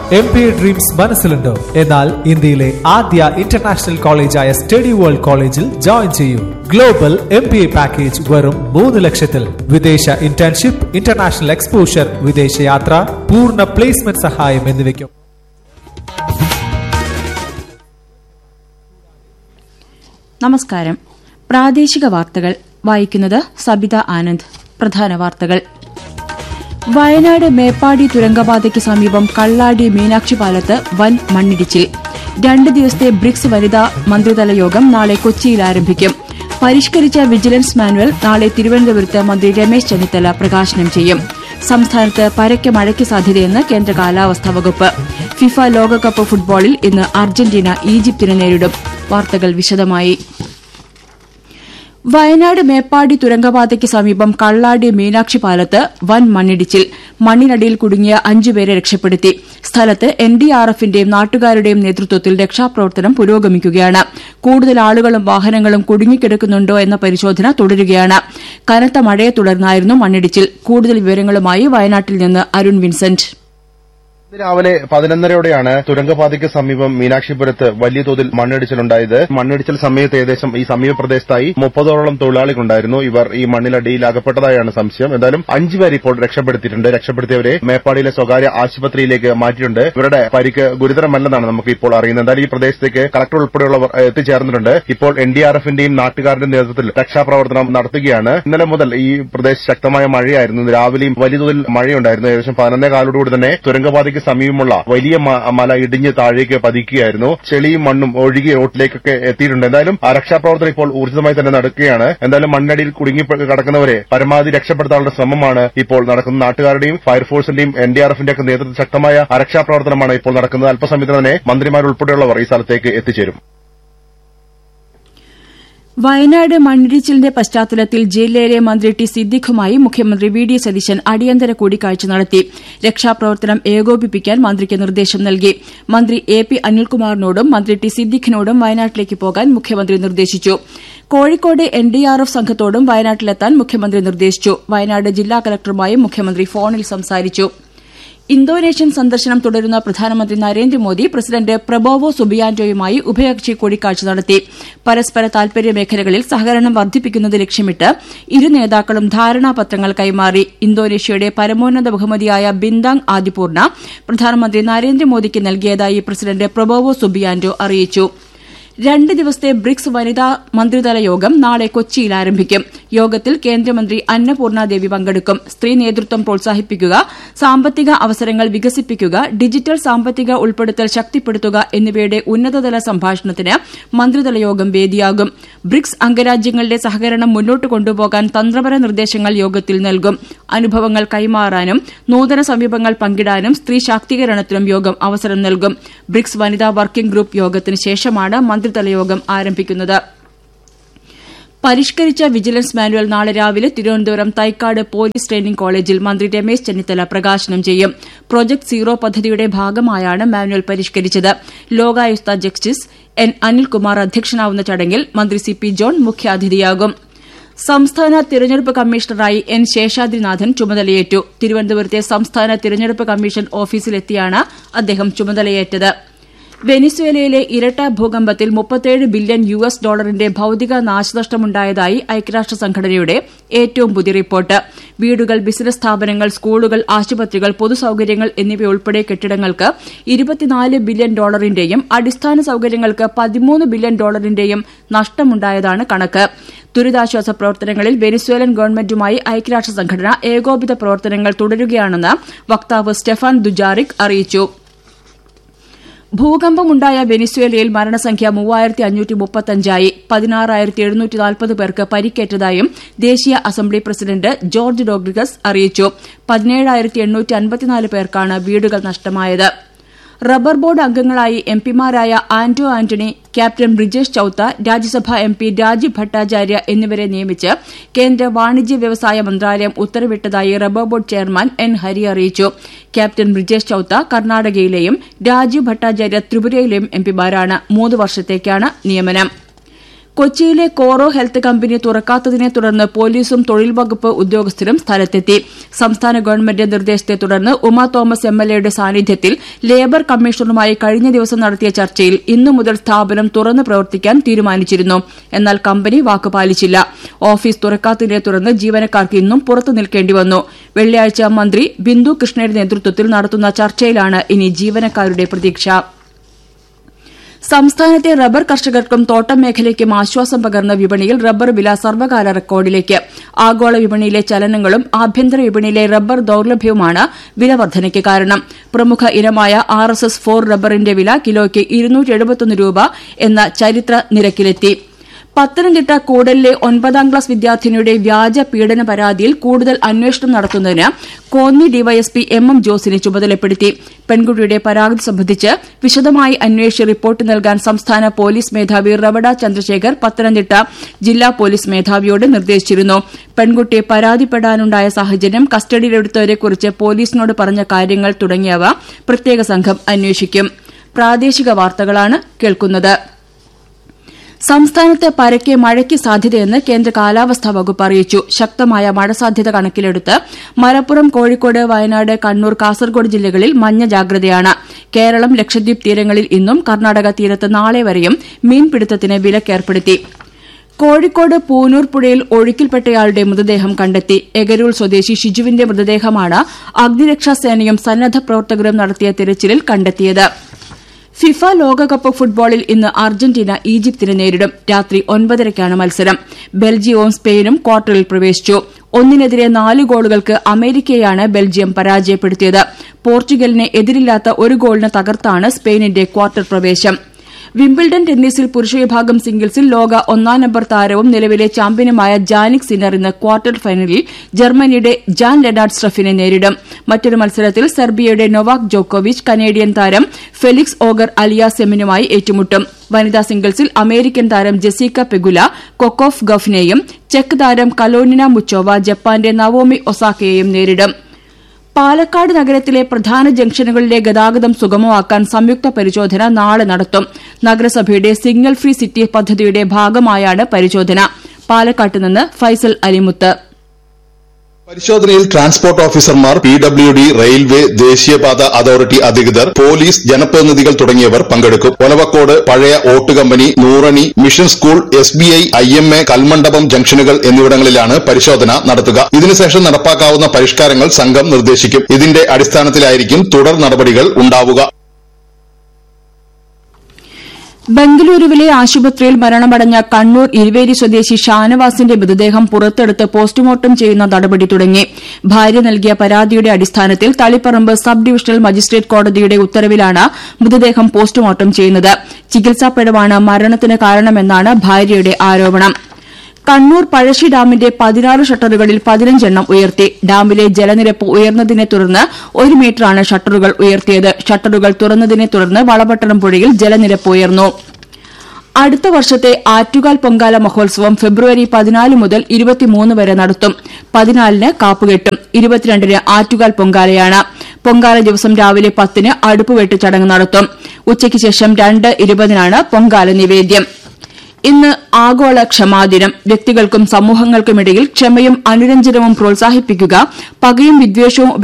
M P dreams മനസ്സിലുണ്ടോ എന്നാൽ ഇന്ത്യയിലെ ആദ്യ ഇന്റർനാഷണൽ കോളേജായ സ്റ്റഡി വേൾഡ് കോളേജിൽ ജോയിൻ ചെയ്യൂ global M P A package വെറും മൂന്ന് ലക്ഷത്തിൽ വിദേശ ഇന്റേൺഷിപ്പ് ഇന്റർനാഷണൽ എക്സ്പോഷർ വിദേശയാത്ര പൂർണ്ണ പ്ലേസ്മെന്റ് സഹായം എന്നിവയ്ക്കും നമസ്കാരം പ്രാദേശിക വാർത്തകൾ വായിക്കുന്നത് സബിത ആനന്ദ് പ്രധാന വാർത്തകൾ വയനാട് മേപ്പാടി തുരങ്കപാതയ്ക്ക് സമീപം കള്ളാടി മീനാക്ഷി പാലത്ത് വൻ മണ്ണിടിച്ചിൽ രണ്ട് ദിവസത്തെ ബ്രിക്സ് വനിതാ മന്ത്രിതല യോഗം നാളെ കൊച്ചിയിൽ ആരംഭിക്കും പരിഷ്കരിച്ച വിജിലൻസ് മാനുവൽ നാളെ തിരുവനന്തപുരത്ത് മന്ത്രി രമേശ് ചെന്നിത്തല പ്രകാശനം ചെയ്യും സംസ്ഥാനത്ത് പരക്കെ മഴയ്ക്ക് സാധ്യതയെന്ന് കേന്ദ്ര കാലാവസ്ഥാ വകുപ്പ് ഫിഫ ലോകകപ്പ് ഫുട്ബോളിൽ ഇന്ന് അർജന്റീന ഈജിപ്തിനെ നേരിടും വാർത്തകൾ വിശദമായി വയനാട് മേപ്പാടി തുരങ്കപാതയ്ക്ക് സമീപം കള്ളാടി മീനാക്ഷി പാലത്ത് വൻ മണ്ണിടിച്ചിൽ മണ്ണിനടിയിൽ കുടുങ്ങിയ അഞ്ചുപേരെ രക്ഷപ്പെടുത്തി സ്ഥലത്ത് എൻഡിആർഎഫിന്റെയും നാട്ടുകാരുടെയും നേതൃത്വത്തിൽ രക്ഷാപ്രവർത്തനം പുരോഗമിക്കുകയാണ് കൂടുതൽ ആളുകളും വാഹനങ്ങളും കുടുങ്ങിക്കിടക്കുന്നുണ്ടോ എന്ന പരിശോധന തുടരുകയാണ് കനത്ത മഴയെ തുടർന്നായിരുന്നു മണ്ണിടിച്ചിൽ കൂടുതൽ വിവരങ്ങളുമായി വയനാട്ടിൽ നിന്ന് അരുൺ വിൻസെന്റ് ഇന്ന് രാവിലെ പതിനൊന്നരയോടെയാണ് തുരങ്കപാതയ്ക്ക് സമീപം മീനാക്ഷിപുരത്ത് വലിയ തോതിൽ മണ്ണിടിച്ചിലുണ്ടായത് മണ്ണിടിച്ചിൽ സമയത്ത് ഏകദേശം ഈ സമീപ പ്രദേശത്തായി മുപ്പതോളം തൊഴിലാളികളുണ്ടായിരുന്നു ഇവർ ഈ മണ്ണിലടിയിൽ അകപ്പെട്ടതായാണ് സംശയം എന്തായാലും അഞ്ചുപേർ ഇപ്പോൾ രക്ഷപ്പെടുത്തിയിട്ടുണ്ട് രക്ഷപ്പെടുത്തിയവരെ മേപ്പാടിയിലെ സ്വകാര്യ ആശുപത്രിയിലേക്ക് മാറ്റിയിട്ടുണ്ട് ഇവരുടെ പരിക്ക് ഗുരുതരമല്ലെന്നാണ് നമുക്ക് ഇപ്പോൾ അറിയുന്നത് എന്തായാലും ഈ പ്രദേശത്തേക്ക് കളക്ടർ ഉൾപ്പെടെയുള്ളവർ ഏഹ്, എത്തിച്ചേർന്നിട്ടുണ്ട് ഇപ്പോൾ എൻ ഡി ആർ എഫിന്റെയും നാട്ടുകാരുടെയും നേതൃത്വത്തിൽ രക്ഷാപ്രവർത്തനം നടത്തുകയാണ് ഇന്നലെ മുതൽ ഈ പ്രദേശത്ത് ശക്തമായ മഴയായിരുന്നു ഇന്ന് രാവിലെയും വലിയ തോതിൽ മഴയുണ്ടായിരുന്നു ഏകദേശം പതിനൊന്നേ കാലോടുകൂടി തന്നെ തുരങ്കപാതയ്ക്ക് സമീപമുള്ള വലിയ മ- മല ഇടിഞ്ഞ് താഴേക്ക് പതിക്കുകയായിരുന്നു ചെളിയും മണ്ണും ഒഴുകി റോട്ടിലേക്കൊക്കെ എത്തിയിട്ടുണ്ട് എന്തായാലും ആ രക്ഷാപ്രവർത്തനം ഇപ്പോൾ ഊർജിതമായി തന്നെ നടക്കുകയാണ് എന്തായാലും മണ്ണടിയിൽ കുടുങ്ങി കിടക്കുന്നവരെ പരമാവധി രക്ഷപ്പെടുത്താനുള്ള ശ്രമമാണ് ഇപ്പോൾ നടക്കുന്നത് നാട്ടുകാരുടെയും ഫയർഫോഴ്സിന്റെയും എൻ ഡി ആർ എഫിന്റെ ഒക്കെ നേതൃത്വത്തിൽ ശക്തമായ ആ രക്ഷാപ്രവർത്തനമാണ് ഇപ്പോൾ നടക്കുന്നത് അല്പസമയത്ത് തന്നെ മന്ത്രിമാരുൾപ്പെടെയുള്ളവർ ഈ സ്ഥലത്തേക്ക് എത്തിച്ചേരും വയനാട് മണ്ണിടിച്ചിലിന്റെ പശ്ചാത്തലത്തിൽ ജില്ലയിലെ മന്ത്രി ടി സിദ്ദിഖുമായി മുഖ്യമന്ത്രി വി ഡി സതീശൻ അടിയന്തര കൂടിക്കാഴ്ച നടത്തി രക്ഷാപ്രവർത്തനം ഏകോപിപ്പിക്കാൻ മന്ത്രിക്ക് നിർദ്ദേശം നൽകി മന്ത്രി എ പി അനിൽകുമാറിനോടും മന്ത്രി ടി സിദ്ദിഖിനോടും വയനാട്ടിലേക്ക് പോകാൻ മുഖ്യമന്ത്രി നിർദ്ദേശിച്ചു Kozhikode N D R F സംഘത്തോടും വയനാട്ടിലെത്താൻ മുഖ്യമന്ത്രി നിർദ്ദേശിച്ചു വയനാട് ജില്ലാ കലക്ടറുമായും മുഖ്യമന്ത്രി ഫോണിൽ സംസാരിച്ചു ഇന്തോനേഷ്യൻ സന്ദർശനം തുടരുന്ന പ്രധാനമന്ത്രി നരേന്ദ്രമോദി പ്രസിഡന്റ് പ്രബോവോ സുബിയാന്റോയുമായി ഉഭയകക്ഷി കൂടിക്കാഴ്ച നടത്തി പരസ്പര താൽപര്യ മേഖലകളിൽ സഹകരണം വർദ്ധിപ്പിക്കുന്നത് ലക്ഷ്യമിട്ട് ഇരു നേതാക്കളും ധാരണാപത്രങ്ങൾ കൈമാറി ഇന്തോനേഷ്യയുടെ പരമോന്നത ബഹുമതിയായ ബിന്ദാങ് ആദിപൂർണ പ്രധാനമന്ത്രി നരേന്ദ്രമോദിക്ക് നൽകിയതായി പ്രസിഡന്റ് പ്രബോവോ സുബിയാന്റോ അറിയിച്ചു രണ്ട് ദിവസത്തെ ബ്രിക്സ് വനിതാ മന്ത്രിതല യോഗം നാളെ കൊച്ചിയിൽ ആരംഭിക്കും യോഗത്തിൽ കേന്ദ്രമന്ത്രി അന്നപൂർണ ദേവി പങ്കെടുക്കും സ്ത്രീ നേതൃത്വം പ്രോത്സാഹിപ്പിക്കുക സാമ്പത്തിക അവസരങ്ങൾ വികസിപ്പിക്കുക ഡിജിറ്റൽ സാമ്പത്തിക ഉൾപ്പെടുത്തൽ ശക്തിപ്പെടുത്തുക എന്നിവയുടെ ഉന്നതതല സംഭാഷണത്തിന് മന്ത്രിതല യോഗം വേദിയാകും ബ്രിക്സ് അംഗരാജ്യങ്ങളുടെ സഹകരണം മുന്നോട്ട് കൊണ്ടുപോകാൻ തന്ത്രപര നിർദ്ദേശങ്ങൾ യോഗത്തിൽ നൽകും അനുഭവങ്ങൾ കൈമാറാനും നൂതന സമീപങ്ങൾ പങ്കിടാനും സ്ത്രീ ശാക്തീകരണത്തിനും യോഗം അവസരം നൽകും ബ്രിക്സ് വനിതാ വർക്കിംഗ് ഗ്രൂപ്പ് യോഗത്തിന് ശേഷമാണ് മന്ത്രിതല യോഗം ആരംഭിക്കുന്നത് പരിഷ്കരിച്ച വിജിലൻസ് മാനുവൽ നാളെ രാവിലെ തിരുവനന്തപുരം തൈക്കാട് പോലീസ് ട്രെയിനിംഗ് കോളേജിൽ മന്ത്രി രമേശ് ചെന്നിത്തല പ്രകാശനം ചെയ്യും പ്രൊജക്ട് സീറോ പദ്ധതിയുടെ ഭാഗമായാണ് മാനുവൽ പരിഷ്കരിച്ചത് ലോകായുക്ത ജസ്റ്റിസ് എൻ അനിൽകുമാർ അധ്യക്ഷനാവുന്ന ചടങ്ങിൽ മന്ത്രി സി പി ജോൺ മുഖ്യാതിഥിയാകും സംസ്ഥാന തിരഞ്ഞെടുപ്പ് കമ്മീഷണറായി എൻ ശേഷാദ്രിനാഥൻ ചുമതലയേറ്റു തിരുവനന്തപുരത്തെ സംസ്ഥാന തിരഞ്ഞെടുപ്പ് കമ്മീഷൻ ഓഫീസിലെത്തിയാണ് അദ്ദേഹം ചുമതലയേറ്റത് വെനിസ്വേലയിലെ ഇരട്ട ഭൂകമ്പത്തിൽ മുപ്പത്തേഴ് ബില്യൺ യു എസ് ഡോളറിന്റെ ഭൌതിക നാശനഷ്ടമുണ്ടായതായി ഐക്യരാഷ്ട്ര സംഘടനയുടെ ഏറ്റവും പുതിയ റിപ്പോർട്ട് വീടുകൾ ബിസിനസ് സ്ഥാപനങ്ങൾ സ്കൂളുകൾ ആശുപത്രികൾ പൊതുസൌകര്യങ്ങൾ എന്നിവയുൾപ്പെടെ കെട്ടിടങ്ങൾക്ക് ഇരുപത്തിനാല് ബില്യൺ ഡോളറിന്റെയും അടിസ്ഥാന സൌകര്യങ്ങൾക്ക് പതിമൂന്ന് ബില്യൺ ഡോളറിന്റെയും നഷ്ടമുണ്ടായതാണ് കണക്ക് ദുരിതാശ്വാസ പ്രവർത്തനങ്ങളിൽ വെനിസ്വേലൻ ഗവൺമെന്റുമായി ഐക്യരാഷ്ട്ര സംഘടന ഏകോപിത പ്രവർത്തനങ്ങൾ തുടരുകയാണെന്ന് വക്താവ് സ്റ്റെഫാൻ ദുജാറിക് അറിയിച്ചു ഭൂകമ്പമുണ്ടായ വെനിസ്വേലയിൽ മരണസംഖ്യ മൂവായിരത്തി അഞ്ഞൂറ്റി മുപ്പത്തഞ്ചായി പതിനാറായിരത്തി എഴുന്നൂറ്റി നാൽപ്പത് പേർക്ക് പരിക്കേറ്റതായും ദേശീയ അസംബ്ലി പ്രസിഡന്റ് ജോർജ് ഡോഗ്രിഗസ് അറിയിച്ചു പതിനേഴായിരത്തി എണ്ണൂറ്റി അൻപത്തിനാല് പേർക്കാണ് വീടുകൾ നഷ്ടമായത് റബ്ബർ ബോർഡ് അംഗങ്ങളായി എംപിമാരായ Anto Antony captain Brijesh Chowta Rajya Sabha M P Rajeev Bhattacharya എന്നിവരെ നിയമിച്ച് കേന്ദ്ര വാണിജ്യ വ്യവസായ മന്ത്രാലയം ഉത്തരവിട്ടതായി rubber board chairman N Hari അറിയിച്ചു ക്യാപ്റ്റൻ ബ്രിജേഷ് ചൌത്ത കർണാടകയിലെയും രാജീവ് ഭട്ടാചാര്യ ത്രിപുരയിലെയും എംപിമാരാണ് മൂന്ന് വർഷത്തേക്കാണ് നിയമനം കൊച്ചിയിലെ കോറോ ഹെൽത്ത് കമ്പനി തുറക്കാത്തതിനെ തുടർന്ന് പോലീസും തൊഴിൽ വകുപ്പ് ഉദ്യോഗസ്ഥരും സ്ഥലത്തെത്തി സംസ്ഥാന ഗവൺമെന്റ് നിർദ്ദേശത്തെ തുടർന്ന് ഉമാ തോമസ് എംഎൽഎയുടെ സാന്നിധ്യത്തിൽ ലേബർ കമ്മീഷണറുമായി കഴിഞ്ഞ ദിവസം നടത്തിയ ചർച്ചയിൽ ഇന്നു മുതൽ സ്ഥാപനം തുറന്ന് പ്രവർത്തിക്കാൻ തീരുമാനിച്ചിരുന്നു എന്നാൽ കമ്പനി വാക്കുപാലിച്ചില്ല ഓഫീസ് തുറക്കാത്തതിനെ തുടർന്ന് ജീവനക്കാർക്ക് ഇന്നും പുറത്തു നിൽക്കേണ്ടി വന്നു വെള്ളിയാഴ്ച മന്ത്രി ബിന്ദു കൃഷ്ണയുടെ നേതൃത്വത്തിൽ നടത്തുന്ന ചർച്ചയിലാണ് ഇനി ജീവനക്കാരുടെ പ്രതീക്ഷ സംസ്ഥാനത്തെ റബ്ബർ കർഷകർക്കും തോട്ടം മേഖലയ്ക്കും ആശ്വാസം പകർന്ന വിപണിയിൽ റബ്ബർ വില സർവകാല റെക്കോർഡിലേക്ക് ആഗോള വിപണിയിലെ ചലനങ്ങളും ആഭ്യന്തര വിപണിയിലെ റബ്ബർ ദൌർലഭ്യവുമാണ് വില വർധനയ്ക്ക് കാരണം പ്രമുഖ ഇനമായ ആർ എസ് എസ് ഫോർ റബ്ബറിന്റെ വില കിലോയ്ക്ക് രൂപ എന്ന ചരിത്ര നിരക്കിലെത്തി പത്തനംതിട്ട കൂടലിലെ ഒൻപതാം ക്ലാസ് വിദ്യാർത്ഥിനിയുടെ വ്യാജ പീഡന പരാതിയിൽ കൂടുതൽ അന്വേഷണം നടത്തുന്നതിന് കോന്നി ഡിവൈഎസ്പി എം എം ജോസിനെ ചുമതലപ്പെടുത്തി പെൺകുട്ടിയുടെ പരാതി സംബന്ധിച്ച് വിശദമായി അന്വേഷിച്ച് റിപ്പോർട്ട് നൽകാൻ സംസ്ഥാന പോലീസ് മേധാവി റവഡ ചന്ദ്രശേഖർ പത്തനംതിട്ട ജില്ലാ പോലീസ് മേധാവിയോട് നിർദ്ദേശിച്ചിരുന്നു പെൺകുട്ടി പരാതിപ്പെടാനുണ്ടായ സാഹചര്യം കസ്റ്റഡിയിലെടുത്തവരെക്കുറിച്ച് പോലീസിനോട് പറഞ്ഞ കാര്യങ്ങൾ തുടങ്ങിയവ പ്രത്യേക സംഘം അന്വേഷിക്കും പ്രാദേശിക വാർത്തകളാണ് കേൾക്കുന്നത് സംസ്ഥാനത്ത് പരക്കെ മഴയ്ക്ക് സാധ്യതയെന്ന് കേന്ദ്ര കാലാവസ്ഥാ വകുപ്പ് അറിയിച്ചു ശക്തമായ മഴ സാധ്യത കണക്കിലെടുത്ത് മലപ്പുറം കോഴിക്കോട് വയനാട് കണ്ണൂർ കാസർഗോഡ് ജില്ലകളിൽ മഞ്ഞ ജാഗ്രതയാണ് കേരളം ലക്ഷദ്വീപ് തീരങ്ങളിൽ ഇന്നും കർണാടക തീരത്ത് നാളെ വരെയും മീൻപിടുത്തത്തിന് വിലക്കേർപ്പെടുത്തി കോഴിക്കോട് പൂനൂർ പുഴയിൽ ഒഴുക്കിൽപ്പെട്ടയാളുടെ മൃതദേഹം കണ്ടെത്തി എഗരൂൾ സ്വദേശി ഷിജുവിന്റെ മൃതദേഹമാണ് അഗ്നിരക്ഷാസേനയും സന്നദ്ധ പ്രവർത്തകരും നടത്തിയ തിരച്ചിലിൽ കണ്ടെത്തിയത് ഫിഫ ലോകകപ്പ് ഫുട്ബോളിൽ ഇന്ന് അർജന്റീന ഈജിപ്തിനെ നേരിടും രാത്രി ഒൻപതരയ്ക്കാണ് മത്സരം ബെൽജിയവും സ്പെയിനും ക്വാർട്ടറിൽ പ്രവേശിച്ചു ഒന്നിനെതിരെ നാല് ഗോളുകൾക്ക് അമേരിക്കയെയാണ് ബെൽജിയം പരാജയപ്പെടുത്തിയത് പോർച്ചുഗലിനെ എതിരില്ലാത്ത ഒരു ഗോളിന് തകർത്താണ് സ്പെയിനിന്റെ ക്വാർട്ടർ പ്രവേശം വിംബിൾഡൺ ടെന്നീസിൽ പുരുഷവിഭാഗം സിംഗിൾസിൽ ലോക ഒന്നാം നമ്പർ താരവും നിലവിലെ ചാമ്പ്യനുമായ ജാനിക് സിന്നർ ഇന്ന് ക്വാർട്ടർ ഫൈനലിൽ ജർമ്മനിയുടെ ജാൻ ലെനാർഡ് സ്ട്രഫിനെ നേരിടും മറ്റൊരു മത്സരത്തിൽ സെർബിയയുടെ നൊവാക് ജോക്കോവിച്ച് കനേഡിയൻ താരം ഫെലിക്സ് ഓഗർ അലിയാസെമിനുമായി ഏറ്റുമുട്ടും വനിതാ സിംഗിൾസിൽ അമേരിക്കൻ താരം ജെസിക്ക പെഗുല കൊക്കോഫ് ഗഫ്നെയും ചെക്ക് താരം കലോനിന മുച്ചോവ ജപ്പാന്റെ നവോമി ഒസാക്കയെയും നേരിടും പാലക്കാട് നഗരത്തിലെ പ്രധാന ജംഗ്ഷനുകളിലെ ഗതാഗതം സുഗമമാക്കാൻ സംയുക്ത പരിശോധന നാളെ നടത്തും നഗരസഭയുടെ സിഗ്നൽ ഫ്രീ സിറ്റി പദ്ധതിയുടെ ഭാഗമായാണ് പരിശോധന പാലക്കാട്ട് നിന്ന് ഫൈസൽ അലിമുത്ത് പരിശോധനയിൽ ട്രാൻസ്പോർട്ട് ഓഫീസർമാർ പി ഡബ്ല്യു ഡി റെയിൽവേ ദേശീയപാത അതോറിറ്റി അധികൃതർ പോലീസ് ജനപ്രതിനിധികൾ തുടങ്ങിയവർ പങ്കെടുക്കും ഒലവക്കോട് പഴയ ഓട്ട് company Nurani mission school S B I I M A Kalmandapam ജംഗ്ഷനുകൾ എന്നിവിടങ്ങളിലാണ് പരിശോധന നടത്തുക ഇതിനുശേഷം നടപ്പാക്കാവുന്ന പരിഷ്കാരങ്ങൾ സംഘം നിർദ്ദേശിക്കും ഇതിന്റെ അടിസ്ഥാനത്തിലായിരിക്കും തുടർ നടപടികൾ ഉണ്ടാവുക ബംഗളൂരുവിലെ ആശുപത്രിയിൽ മരണമടഞ്ഞ കണ്ണൂർ ഇരുവേരി സ്വദേശി ഷാനവാസിന്റെ മൃതദേഹം പുറത്തെടുത്ത് പോസ്റ്റ്മോർട്ടം ചെയ്യുന്ന നടപടി തുടങ്ങി ഭാര്യ നൽകിയ പരാതിയുടെ അടിസ്ഥാനത്തിൽ തളിപ്പറമ്പ് സബ് ഡിവിഷണൽ മജിസ്ട്രേറ്റ് കോടതിയുടെ ഉത്തരവിലാണ് മൃതദേഹം പോസ്റ്റ്മോർട്ടം ചെയ്യുന്നത് ചികിത്സാപ്പിഴവാണ് മരണത്തിന് കാരണമെന്നാണ് ഭാര്യയുടെ ആരോപണം കണ്ണൂർ പഴശ്ശി ഡാമിന്റെ പതിനാറ് ഷട്ടറുകളിൽ പതിനഞ്ചെണ്ണം ഉയർത്തി ഡാമിലെ ജലനിരപ്പ് ഉയർന്നതിനെ തുടർന്ന് ഒരു മീറ്ററാണ് ഷട്ടറുകൾ ഉയർത്തിയത് ഷട്ടറുകൾ തുറന്നതിനെ തുടർന്ന് വളപട്ടണം പുഴയിൽ ജലനിരപ്പ് ഉയർന്നു അടുത്ത വർഷത്തെ ആറ്റുകാൽ പൊങ്കാല മഹോത്സവം ഫെബ്രുവരി പതിനാല് മുതൽ ഇരുപത്തിമൂന്ന് വരെ നടത്തും പതിനാലിന് കാപ്പുകെട്ടും ഇരുപത്തിരണ്ടിന് ആറ്റുകാൽ പൊങ്കാലയാണ് പൊങ്കാല ദിവസം രാവിലെ പത്തിന് അടുപ്പുവെട്ട് ചടങ്ങ് നടത്തും ഉച്ചയ്ക്ക് ശേഷം രണ്ട് ഇരുപതിനാണ് പൊങ്കാല നിവേദ്യം ഇന്ന് ആഗോള ക്ഷമാദിനം വ്യക്തികൾക്കും സമൂഹങ്ങൾക്കുമിടയിൽ ക്ഷമയും അനുരഞ്ജനവും പ്രോത്സാഹിപ്പിക്കുക പകയും വിദ്വേഷവും